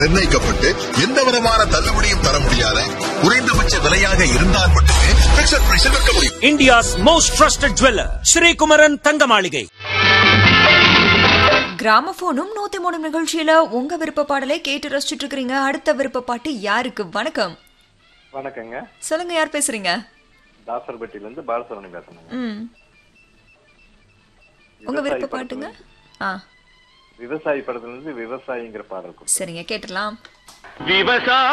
நிர்ணயிக்கப்பட்டு எந்த விதமான தள்ளுபடியும் தர முடியாத குறைந்தபட்ச விலையாக இருந்தால் மட்டுமே பிக்சர் பிரைஸில் விற்க முடியும் India's most trusted jeweler, Sri Kumaran Thangamaligai. கிராமபோனும் நூத்தி மூணு நிகழ்ச்சியில உங்க விருப்ப பாடலை கேட்டு ரசிச்சுட்டு இருக்கிறீங்க அடுத்த விருப்ப பாட்டு யாருக்கு வணக்கம் வணக்கங்க சொல்லுங்க யார் பேசுறீங்க தாசர்பட்டியில இருந்து பாலசுவரணி பேசுறேங்க ம் உங்க விவசாயி விருப்ப படத்துல பாட்டுங்க ஆ விவசாயி படத்துல இருந்து விவசாயிங்கிற பாடல் கொடுத்தேன். சரிங்க கேட்டுடலாம் விவசாய